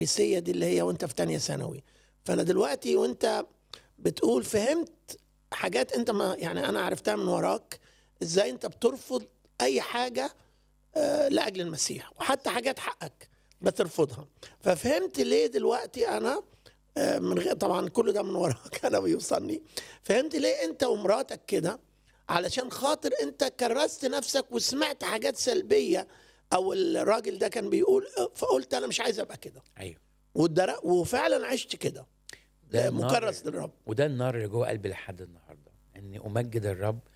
الرئيسيه دي اللي هي وانت في تانية ثانوي فانا دلوقتي وانت بتقول فهمت حاجات انت ما يعني انا عرفتها من وراك ازاي انت بترفض اي حاجه آه، لاجل المسيح وحتى حاجات حقك بترفضها ففهمت ليه دلوقتي انا آه، من غير طبعا كل ده من وراك انا بيوصلني فهمت ليه انت ومراتك كده علشان خاطر انت كرست نفسك وسمعت حاجات سلبيه او الراجل ده كان بيقول آه، فقلت انا مش عايز ابقى كده ايوه والدر- وفعلا عشت كده ده النار- مكرس للرب وده النار اللي جوه قلبي لحد النهارده اني امجد الرب